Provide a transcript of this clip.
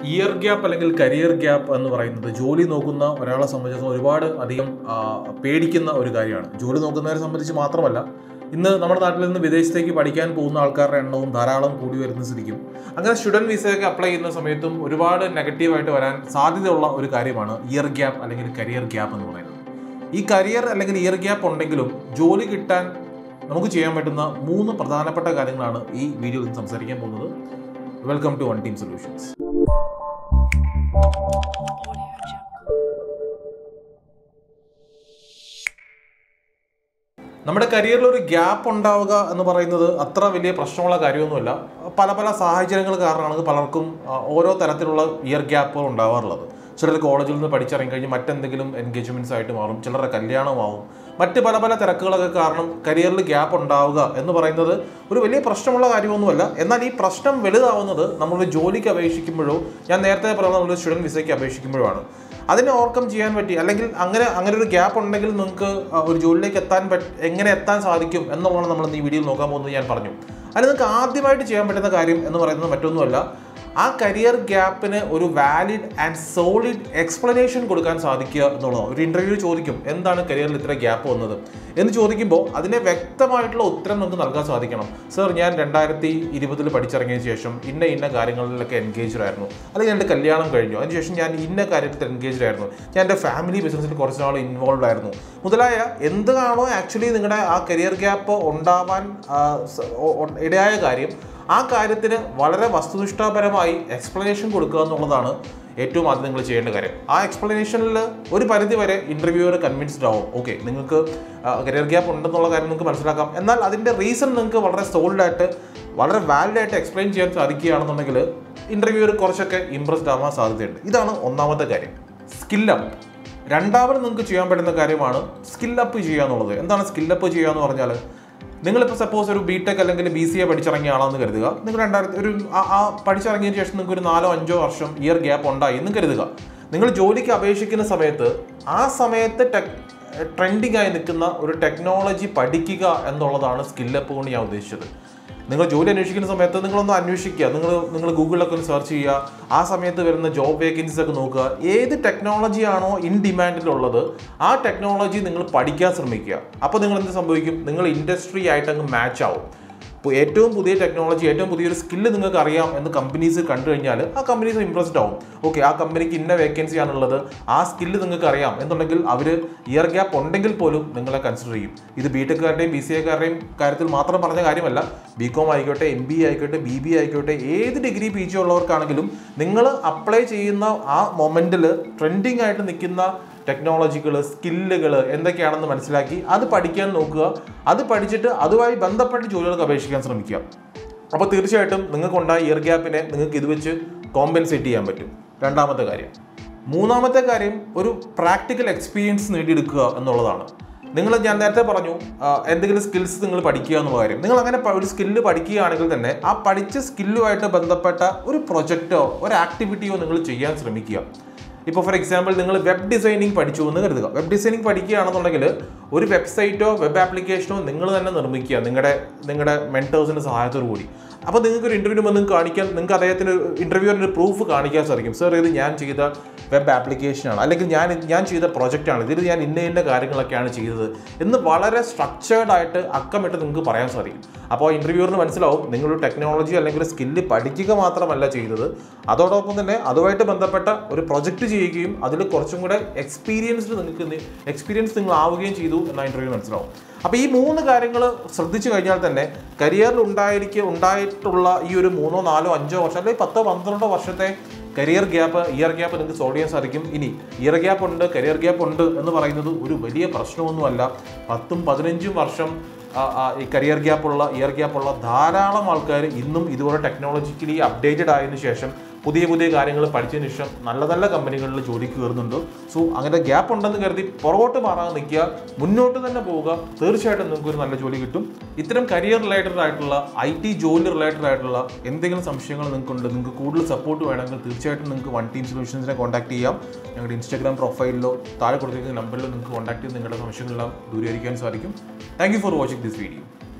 year gap അല്ലെങ്കിൽ career gap എന്ന് പറയുന്നത് ജോലി നോക്കുന്ന ഒരാളെ സംബന്ധിച്ചിടത്തോളം ഒരുപാട് അധികം ആ, പേടിക്കുന്ന ഒരു കാര്യമാണ് ജോലി നോക്കുന്നവരെ സംബന്ധിച്ച് മാത്രമല്ല ഇന്ന് നമ്മുടെ നാട്ടിൽ നിന്ന് വിദേശത്തേക്ക് പഠിക്കാൻ പോകുന്ന ആൾക്കാരുടെ എണ്ണവും ധാരാളം കൂടി വരുന്ന സ്ഥിതിക്കും അങ്ങനെ സ്റ്റുഡൻറ് വിസയൊക്കെ അപ്ലൈ ചെയ്യുന്ന സമയത്തും ഒരുപാട് നെഗറ്റീവായിട്ട് വരാൻ സാധ്യതയുള്ള ഒരു കാര്യമാണ് ഇയർ ഗ്യാപ്പ് അല്ലെങ്കിൽ കരിയർ ഗ്യാപ്പ് എന്ന് പറയുന്നത് ഈ കരിയർ അല്ലെങ്കിൽ ഇയർ ഗ്യാപ്പ് ഉണ്ടെങ്കിലും ജോലി കിട്ടാൻ നമുക്ക് ചെയ്യാൻ പറ്റുന്ന മൂന്ന് പ്രധാനപ്പെട്ട കാര്യങ്ങളാണ് ഈ വീഡിയോയിൽ നിന്ന് സംസാരിക്കാൻ പോകുന്നത് welcome to One Team Solutions നമ്മുടെ കരിയറിൽ ഒരു ഗ്യാപ്പ് ഉണ്ടാവുക എന്ന് പറയുന്നത് അത്ര വലിയ പ്രശ്നമുള്ള കാര്യമൊന്നുമല്ല പല പല സാഹചര്യങ്ങൾ കാരണമാണ് പലർക്കും ആ, ഓരോ തരത്തിലുള്ള ഇയർ ഗ്യാപ്പുകൾ ഉണ്ടാവാറുള്ളത് ചിലർ കോളേജിൽ നിന്ന് പഠിച്ചിറങ്ങി കഴിഞ്ഞ് മറ്റെന്തെങ്കിലും എൻഗേജ്മെന്റ്സ് ആയിട്ട് മാറും ചിലരുടെ കല്യാണമാവും മറ്റ് പല പല തിരക്കുകളൊക്കെ കാരണം കരിയറിൽ ഗ്യാപ്പ് ഉണ്ടാവുക എന്ന് പറയുന്നത് ഒരു വലിയ പ്രശ്നമുള്ള കാര്യമൊന്നുമല്ല എന്നാൽ ഈ പ്രശ്നം വലുതാവുന്നത് നമ്മളൊരു ജോലിക്ക് അപേക്ഷിക്കുമ്പോഴോ ഞാൻ നേരത്തെ പറഞ്ഞ നമ്മളൊരു സ്റ്റുഡൻറ് വിസയ്ക്ക് അപേക്ഷിക്കുമ്പോഴാണ് അതിനെ ഓവർകം ചെയ്യാൻ പറ്റി അല്ലെങ്കിൽ അങ്ങനെ അങ്ങനെ ഒരു ഗ്യാപ്പ് ഉണ്ടെങ്കിൽ നിങ്ങൾക്ക് ആ, ഒരു ജോലിയിലേക്ക് എത്താൻ പറ്റ എങ്ങനെ എത്താൻ സാധിക്കും എന്നുള്ളതാണ് നമ്മൾ ഇന്ന് ഈ വീഡിയോയിൽ നോക്കാൻ പോകുന്നത് ഞാൻ പറഞ്ഞു അതിന് നിങ്ങൾക്ക് ആദ്യമായിട്ട് ചെയ്യാൻ പറ്റുന്ന കാര്യം എന്ന് പറയുന്നത് മറ്റൊന്നുമല്ല ആ കരിയർ ഗ്യാപ്പിന് ഒരു വാലിഡ് ആൻഡ് സോളിഡ് എക്സ്പ്ലനേഷൻ കൊടുക്കാൻ സാധിക്കുക എന്നുള്ളതാണ് ഒരു ഇന്റർവ്യൂ ചോദിക്കും എന്താണ് കരിയറിൽ ഇത്ര ഗ്യാപ്പ് വന്നത് എന്ന് ചോദിക്കുമ്പോൾ അതിനെ വ്യക്തമായിട്ടുള്ള ഉത്തരം നമുക്ക് നൽകാൻ സാധിക്കണം സർ ഞാൻ രണ്ടായിരത്തി ഇരുപതിൽ പഠിച്ചിറങ്ങിയ ശേഷം ഇന്ന ഇന്ന കാര്യങ്ങളിലൊക്കെ എൻഗേജ്ഡ് ആയിരുന്നു അല്ലെങ്കിൽ എൻ്റെ കല്യാണം കഴിഞ്ഞു അതിനുശേഷം ഞാൻ ഇന്ന കാര്യത്തിൽ എൻഗേജ്ഡ് ആയിരുന്നു ഞാൻ എൻ്റെ ഫാമിലി ബിസിനസ്സിൽ കുറച്ച് നാൾ ഇൻവോൾവ് ആയിരുന്നു മുതലായ എന്താണോ ആക്ച്വലി നിങ്ങളുടെ ആ കരിയർ ഗ്യാപ്പ് ഉണ്ടാവാൻ ആ, സ- ഒ- ഒ- ഇടയായ കാര്യം ആ കാര്യത്തിന് വളരെ വസ്തുനിഷ്ഠാപരമായി എക്സ്പ്ലനേഷൻ കൊടുക്കുക എന്നുള്ളതാണ് ഏറ്റവും ആദ്യം നിങ്ങൾ ചെയ്യേണ്ട കാര്യം ആ എക്സ്പ്ലനേഷനിൽ ഒരു പരിധി വരെ ഇന്റർവ്യൂവർ കൺവിൻസ്ഡ് ആവും ഓക്കെ നിങ്ങൾക്ക് കരിയർ ഗ്യാപ്പ് ഉണ്ടെന്നുള്ള കാര്യം നിങ്ങൾക്ക് മനസ്സിലാക്കാം എന്നാൽ അതിൻ്റെ റീസൺ നിങ്ങൾക്ക് വളരെ സോൾഡ് ആയിട്ട് വളരെ വാലിഡ് ആയിട്ട് എക്സ്പ്ലെയിൻ ചെയ്യാൻ സാധിക്കുകയാണെന്നുണ്ടെങ്കിൽ ഇന്റർവ്യൂവർ കുറച്ചൊക്കെ ഇംപ്രസ്ഡ് ആവാൻ സാധ്യതയുണ്ട് ഇതാണ് ഒന്നാമത്തെ കാര്യം സ്കില്ലപ്പ് രണ്ടാമത് നിങ്ങൾക്ക് ചെയ്യാൻ പറ്റുന്ന കാര്യമാണ് സ്കില്ലപ്പ് ചെയ്യുക എന്നുള്ളത് എന്താണ് സ്കില്ലപ്പ് ചെയ്യുക എന്ന് പറഞ്ഞാൽ നിങ്ങളിപ്പോൾ സപ്പോസ് ഒരു ബി ടെക് അല്ലെങ്കിൽ ബി സി എ പഠിച്ചിറങ്ങിയ ആളാണെന്ന് കരുതുക നിങ്ങൾ രണ്ടായിരത്തി ഒരു ആ- ആ പഠിച്ചിറങ്ങിയതിന് ശേഷം നിങ്ങൾക്ക് ഒരു നാലോ അഞ്ചോ വർഷം ഇയർ ഗ്യാപ്പ് ഉണ്ടായി എന്ന് കരുതുക നിങ്ങൾ ജോലിക്ക് അപേക്ഷിക്കുന്ന സമയത്ത് ആ സമയത്ത് ടെക് ട്രെൻഡിങ് ആയി നിൽക്കുന്ന ഒരു ടെക്നോളജി പഠിക്കുക എന്നുള്ളതാണ് സ്കില്ലപ്പ് കൊണ്ട് ഞാൻ ഉദ്ദേശിച്ചത് നിങ്ങൾ ജോലി അന്വേഷിക്കുന്ന സമയത്ത് നിങ്ങളൊന്ന് അന്വേഷിക്കുക നിങ്ങൾ നിങ്ങൾ ഗൂഗിളിലൊക്കെ ഒന്ന് സെർച്ച് ചെയ്യുക ആ സമയത്ത് വരുന്ന ജോബ് വേക്കൻസീസ് ഒക്കെ നോക്കുക ഏത് ടെക്നോളജി ആണോ ഇൻ ഡിമാൻഡിലുള്ളത് ആ ടെക്നോളജി നിങ്ങൾ പഠിക്കാൻ ശ്രമിക്കുക അപ്പോൾ നിങ്ങൾ എന്ത് സംഭവിക്കും നിങ്ങൾ ഇൻഡസ്ട്രി ആയിട്ട് അങ്ങ് മാച്ച് ആവും ഇപ്പോൾ ഏറ്റവും പുതിയ ടെക്നോളജി ഏറ്റവും പുതിയൊരു സ്കില്ല് നിങ്ങൾക്ക് അറിയാം എന്ന് കമ്പനീസ് കണ്ടു കഴിഞ്ഞാൽ ആ കമ്പനീസ് ഇംപ്രസ്ഡ് ആവും ഓക്കെ ആ കമ്പനിക്ക് ഇന്ന വേക്കൻസി ആണുള്ളത് ആ സ്കില്ല് നിങ്ങൾക്ക് അറിയാം എന്നുണ്ടെങ്കിൽ അവർ ഇയർ ഗ്യാപ്പ് ഉണ്ടെങ്കിൽ പോലും നിങ്ങളെ കൺസിഡർ ചെയ്യും ഇത് ബി ടെക്കാരുടെയും ബി സി എക്കാരുടെയും കാര്യത്തിൽ മാത്രം പറഞ്ഞ കാര്യമല്ല ബി കോം ആയിക്കോട്ടെ എം ബി ആയിക്കോട്ടെ ബി ബി ആയിക്കോട്ടെ ഏത് ഡിഗ്രി പി ജി ഉള്ളവർക്കാണെങ്കിലും നിങ്ങൾ അപ്ലൈ ചെയ്യുന്ന ആ മൊമെന്റിൽ ട്രെൻഡിങ് ആയിട്ട് നിൽക്കുന്ന ടെക്നോളജികൾ സ്കില്ലുകൾ എന്തൊക്കെയാണെന്ന് മനസ്സിലാക്കി അത് പഠിക്കാൻ നോക്കുക അത് പഠിച്ചിട്ട് അതുമായി ബന്ധപ്പെട്ട് ജോലികൾക്ക് അപേക്ഷിക്കാൻ ശ്രമിക്കുക അപ്പോൾ തീർച്ചയായിട്ടും നിങ്ങൾക്കുണ്ടായ ഇയർ ഗ്യാപ്പിനെ നിങ്ങൾക്ക് ഇത് വെച്ച് കോമ്പൻസേറ്റ് ചെയ്യാൻ പറ്റും രണ്ടാമത്തെ കാര്യം മൂന്നാമത്തെ കാര്യം ഒരു പ്രാക്ടിക്കൽ എക്സ്പീരിയൻസ് നേടിയെടുക്കുക എന്നുള്ളതാണ് നിങ്ങൾ ഞാൻ നേരത്തെ പറഞ്ഞു ആ, എന്തെങ്കിലും സ്കിൽസ് നിങ്ങൾ പഠിക്കുക എന്നുള്ള കാര്യം നിങ്ങൾ അങ്ങനെ പ- ഒരു സ്കില്ല് പഠിക്കുകയാണെങ്കിൽ തന്നെ ആ പഠിച്ച സ്കില്ലുമായിട്ട് ബന്ധപ്പെട്ട ഒരു പ്രൊജക്റ്റോ ഒരു ആക്ടിവിറ്റിയോ നിങ്ങൾ ചെയ്യാൻ ശ്രമിക്കുക ഇപ്പോൾ ഫോർ എക്സാമ്പിൾ നിങ്ങൾ വെബ് ഡിസൈനിങ് പഠിച്ചു എന്ന് കരുതുക വെബ് ഡിസൈനിങ് പഠിക്കുകയാണെന്നുണ്ടെങ്കിൽ ഒരു വെബ്സൈറ്റോ വെബ് ആപ്ലിക്കേഷനോ നിങ്ങൾ തന്നെ നിർമ്മിക്കുക നിങ്ങളുടെ നിങ്ങളുടെ മെൻറ്റേഴ്സിൻ്റെ സഹായത്തോടു കൂടി അപ്പോൾ നിങ്ങൾക്ക് ഒരു ഇൻ്റർവ്യൂ വന്ന് കാണിക്കാൻ നിങ്ങൾക്ക് അദ്ദേഹത്തിന് ഇൻ്റർവ്യൂവിന് ഒരു പ്രൂഫ് കാണിക്കാൻ സാധിക്കും സർ ഇത് ഞാൻ ചെയ്ത വെബ് ആപ്ലിക്കേഷനാണ് അല്ലെങ്കിൽ ഞാൻ ഞാൻ ചെയ്ത പ്രൊജക്റ്റാണ് ഇതിൽ ഞാൻ ഇന്ന ഇന്ന കാര്യങ്ങളൊക്കെയാണ് ചെയ്തത് എന്ന് വളരെ സ്ട്രക്ചേർഡ് ആയിട്ട് അക്കമിട്ട് നിങ്ങൾക്ക് പറയാൻ സാധിക്കും അപ്പോൾ ഇൻ്റർവ്യൂറിന് മനസ്സിലാവും നിങ്ങളൊരു ടെക്നോളജി അല്ലെങ്കിൽ സ്കില്ല് പഠിക്കുക മാത്രമല്ല ചെയ്തത് അതോടൊപ്പം തന്നെ അതുമായിട്ട് ബന്ധപ്പെട്ട ഒരു പ്രൊജക്റ്റ് ചെയ്യുകയും അതിൽ കുറച്ചും കൂടെ എക്സ്പീരിയൻസ്ഡ് നിങ്ങൾക്ക് എക്സ്പീരിയൻസ് നിങ്ങൾ ആവുകയും ചെയ്തു എന്ന ഇൻ്റർവ്യൂ മനസ്സിലാവും അപ്പോൾ ഈ മൂന്ന് കാര്യങ്ങൾ ശ്രദ്ധിച്ചു കഴിഞ്ഞാൽ തന്നെ കരിയറിൽ ഉണ്ടായിരിക്കുക ഉണ്ടായിട്ടുള്ള ഈ ഒരു മൂന്നോ നാലോ അഞ്ചോ വർഷം അല്ലെങ്കിൽ പത്തോ പന്ത്രണ്ടോ വർഷത്തെ കരിയർ ഗ്യാപ്പ് ഇയർ ഗ്യാപ്പ് നിങ്ങൾക്ക് സോൾവ് ചെയ്യാൻ സാധിക്കും ഇനി ഇയർ ഗ്യാപ്പ് ഉണ്ട് കരിയർ ഗ്യാപ്പ് ഉണ്ട് എന്ന് പറയുന്നത് ഒരു വലിയ പ്രശ്നമൊന്നുമല്ല പത്തും പതിനഞ്ചും വർഷം ആ, ആ, ഈ കരിയർ ഗ്യാപ്പുള്ള ഇയർ ഗ്യാപ്പുള്ള ധാരാളം ആൾക്കാർ ഇന്നും ഇതുപോലെ ടെക്നോളജിക്കലി അപ്ഡേറ്റഡ് ആയതിനു ശേഷം പുതിയ പുതിയ കാര്യങ്ങൾ പഠിച്ചതിന് ശേഷം നല്ല നല്ല കമ്പനികളിൽ ജോലിക്ക് കയറുന്നുണ്ട് സോ അങ്ങനെ ഗ്യാപ്പ് ഉണ്ടെന്ന് കരുതി പുറകോട്ട് മാറാതെ നിൽക്കുക മുന്നോട്ട് തന്നെ പോവുക തീർച്ചയായിട്ടും നിങ്ങൾക്ക് ഒരു നല്ല ജോലി കിട്ടും ഇത്തരം കരിയർ റിലേറ്റഡ് ആയിട്ടുള്ള ഐ ടി ജോലി റിലേറ്റഡ് ആയിട്ടുള്ള എന്തെങ്കിലും സംശയങ്ങൾ നിങ്ങൾക്കുണ്ട് നിങ്ങൾക്ക് കൂടുതൽ സപ്പോർട്ട് വേണമെങ്കിൽ തീർച്ചയായിട്ടും നിങ്ങൾക്ക് വൺ ടീം സൊല്യൂഷൻസിനെ കോൺടാക്ട് ചെയ്യാം ഞങ്ങളുടെ ഇൻസ്റ്റാഗ്രാം പ്രൊഫൈലിലോ താഴെ കൊടുത്തിരിക്കുന്ന നമ്പറിലോ നിങ്ങൾക്ക് കോൺടാക്ട് ചെയ്ത് നിങ്ങളുടെ സംശയങ്ങളെല്ലാം ദൂരീകരിക്കാൻ സാധിക്കും thank you for watching this video